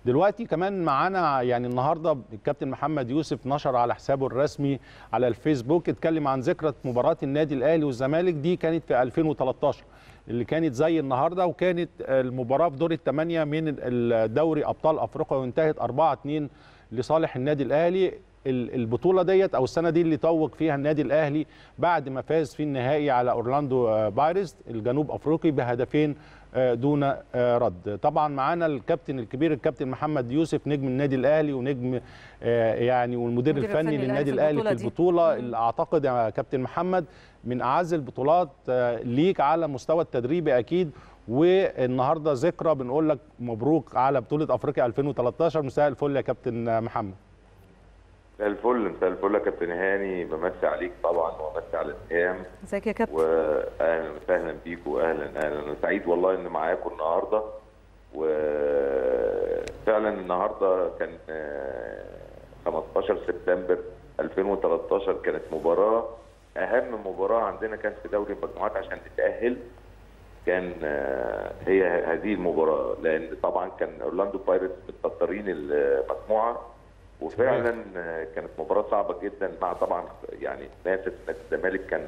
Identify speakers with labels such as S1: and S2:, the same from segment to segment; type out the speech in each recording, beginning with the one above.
S1: دلوقتي كمان معانا يعني النهارده الكابتن محمد يوسف نشر على حسابه الرسمي على الفيسبوك اتكلم عن ذكرى مباراه النادي الاهلي والزمالك دي كانت في 2013 اللي كانت زي النهارده وكانت المباراه في دور الثمانيه من الدوري ابطال افريقيا وانتهت 4 2 لصالح النادي الاهلي البطوله ديت او السنه دي اللي توج فيها النادي الاهلي بعد ما فاز في النهائي على اورلاندو بايرس الجنوب افريقي بهدفين دون رد طبعا معانا الكابتن الكبير الكابتن محمد يوسف نجم النادي الاهلي ونجم يعني والمدير الفني للنادي الاهلي في البطوله اللي اعتقد يا كابتن محمد من اعز البطولات ليك على مستوى التدريبي اكيد والنهارده ذكرى بنقول لك مبروك على بطوله افريقيا 2013 مساء الفل يا كابتن محمد
S2: مساء الفل مساء الفل يا كابتن هاني بمسي عليك طبعا وبمسي على الاسلام
S3: ازيك يا كابتن
S2: واهلا وسهلا بيكم واهلا اهلا انا سعيد والله ان معاكم النهارده وفعلا النهارده كان 15 سبتمبر 2013 كانت مباراه اهم مباراه عندنا كانت في دوري المجموعات عشان نتاهل كان هي هذه المباراه لان طبعا كان اورلاندو بايرتس متصدرين المجموعه وفعلا كانت مباراه صعبه جدا مع طبعا يعني ناسف نادي الزمالك كان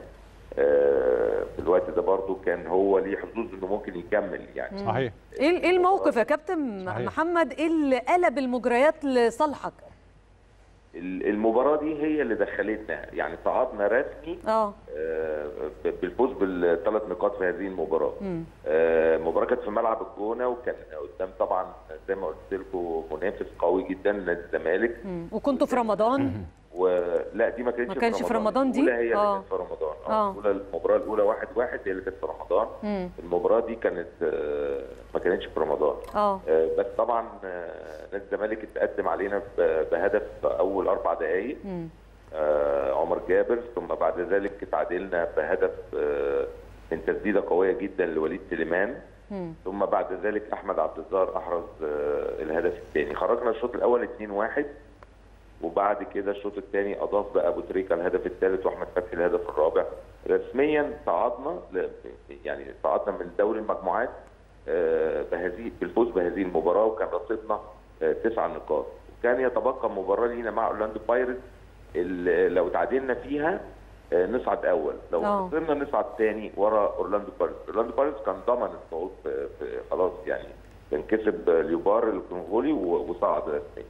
S2: في الوقت ده برضو كان هو ليه حظوظ انه ممكن يكمل يعني
S1: صحيح
S3: ايه ايه الموقف يا كابتن صحيح. محمد ايه اللي قلب المجريات لصالحك
S2: المباراه دي هي اللي دخلتنا يعني صعدنا رسمي
S3: اه
S2: بالفوز بالثلاث نقاط في هذه المباراه المباراه كانت في ملعب الجونه وكان قدام طبعا زي ما قلت لكم منافس قوي جدا نادي الزمالك
S3: وكنتوا في رمضان
S2: ولا دي ما كانتش
S3: ما كانتش في رمضان دي
S2: الأولى هي اللي كانت في رمضان اه الاولى المباراه الاولى واحد واحد هي اللي كانت في رمضان
S3: مم.
S2: المباراه دي كانت ما كانتش في رمضان
S3: اه
S2: بس طبعا نادي الزمالك اتقدم علينا بهدف اول اربع دقائق عمر جابر ثم بعد ذلك تعادلنا بهدف من تسديده قويه جدا لوليد سليمان
S3: مم.
S2: ثم بعد ذلك احمد عبد الظاهر احرز الهدف الثاني خرجنا الشوط الاول 2-1 وبعد كده الشوط الثاني اضاف بقى ابو تريكه الهدف الثالث واحمد فتحي الهدف الرابع رسميا صعدنا يعني صعدنا من دوري المجموعات بهذه بالفوز بهذه المباراه وكان رصيدنا تسع نقاط وكان يتبقى مباراه لينا مع اورلاندو بايرتس لو تعادلنا فيها نصعد اول لو خسرنا نصعد ثاني ورا اورلاندو بايرتس اورلاندو بايرتس كان ضمن الصعود خلاص يعني كان كسب ليوبار الكونغولي وصعد رسميا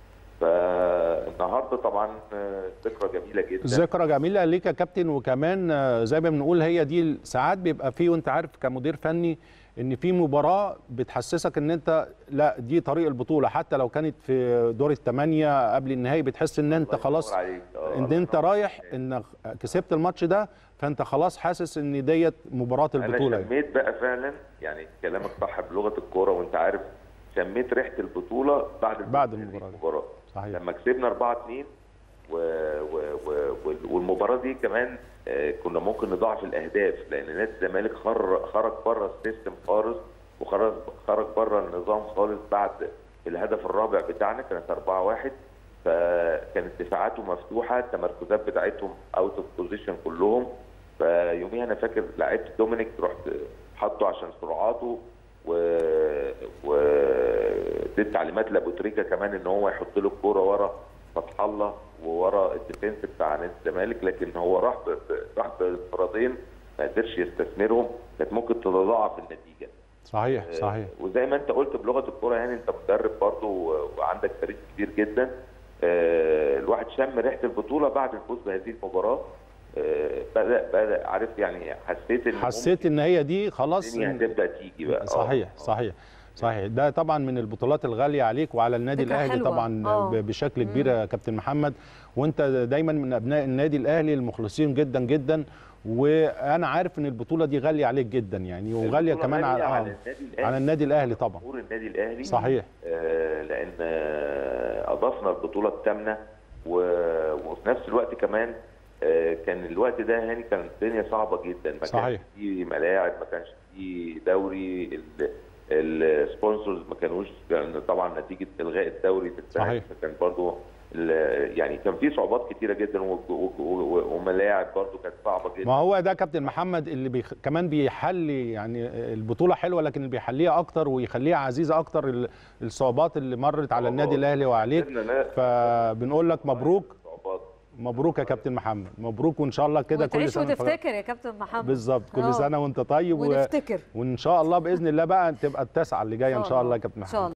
S2: فالنهارده طبعا ذكرى جميله جدا
S1: ذكرى جميله ليك يا كابتن وكمان زي ما بنقول هي دي ساعات بيبقى فيه وانت عارف كمدير فني ان في مباراه بتحسسك ان انت لا دي طريق البطوله حتى لو كانت في دور الثمانيه قبل النهائي بتحس ان انت خلاص ان انت رايح انك كسبت الماتش ده فانت خلاص حاسس ان ديت مباراه البطوله
S2: انا شميت بقى فعلا يعني كلامك صح بلغه الكوره وانت عارف شميت ريحه البطوله بعد
S1: بعد المباراه,
S2: المباراة.
S1: صحيح
S2: لما كسبنا 4 2 و... و... و... والمباراه دي كمان كنا ممكن نضاعف الاهداف لان نادي الزمالك خر... خرج بره السيستم خالص وخرج خرج بره النظام خالص بعد الهدف الرابع بتاعنا كانت 4 1 فكانت دفاعاته مفتوحه التمركزات بتاعتهم اوت اوف بوزيشن كلهم فيوميها انا فاكر لعبت دومينيك رحت حطه عشان سرعاته و واديت تعليمات لابو تريكه كمان ان هو يحط له الكوره ورا فتح الله وورا الديفنس بتاع نادي الزمالك لكن هو راح ب... راح بانفرادين ما قدرش يستثمرهم كانت ممكن تتضاعف النتيجه
S1: صحيح صحيح
S2: وزي ما انت قلت بلغه الكوره يعني انت مدرب برضه وعندك تاريخ كبير جدا الواحد شم ريحه البطوله بعد الفوز بهذه المباراه بدا بدا عارف يعني حسيت ان
S1: حسيت ان هي دي خلاص
S2: هتبدا تيجي بقى
S1: صحيح أوه. صحيح صحيح ده طبعا من البطولات الغاليه عليك وعلى النادي الاهلي حلوة. طبعا أوه. بشكل كبير يا كابتن محمد وانت دايما من ابناء النادي الاهلي المخلصين جدا جدا وانا عارف ان البطوله دي غاليه عليك جدا يعني وغاليه كمان على
S2: على النادي الاهلي
S1: على النادي الاهلي طبعا
S2: جمهور النادي الاهلي
S1: صحيح
S2: آه لان آه اضفنا البطوله الثامنه وفي نفس الوقت كمان آه كان الوقت ده هاني كانت الدنيا صعبه جدا ما
S1: صحيح.
S2: كانش في ملاعب ما كانش في دوري السبونسرز ما كانوش كان طبعا نتيجه الغاء الدوري في
S1: صحيح.
S2: كان برضو ال- يعني كان في صعوبات كتيره جدا و- و- و- وملاعب برضو كانت صعبه جدا
S1: ما هو ده كابتن محمد اللي بيخ... كمان بيحلي يعني البطوله حلوه لكن اللي بيحليها اكتر ويخليها عزيزه اكتر ال- الصعوبات اللي مرت على النادي الاهلي وعليك
S2: قدرنا لا-
S1: فبنقول لك مبروك
S2: صعوبات
S1: مبروك يا كابتن محمد مبروك وان شاء الله كده كل
S3: وتعيش
S1: سنه وأنت-
S3: وتفتكر يا كابتن محمد
S1: بالظبط
S3: آه.
S1: كل سنه وانت طيب و...
S3: ونفتكر
S1: وان شاء الله باذن الله بقى تبقى التاسعه اللي جايه ان شاء الله يا كابتن
S3: ان شاء
S1: محمد
S3: الله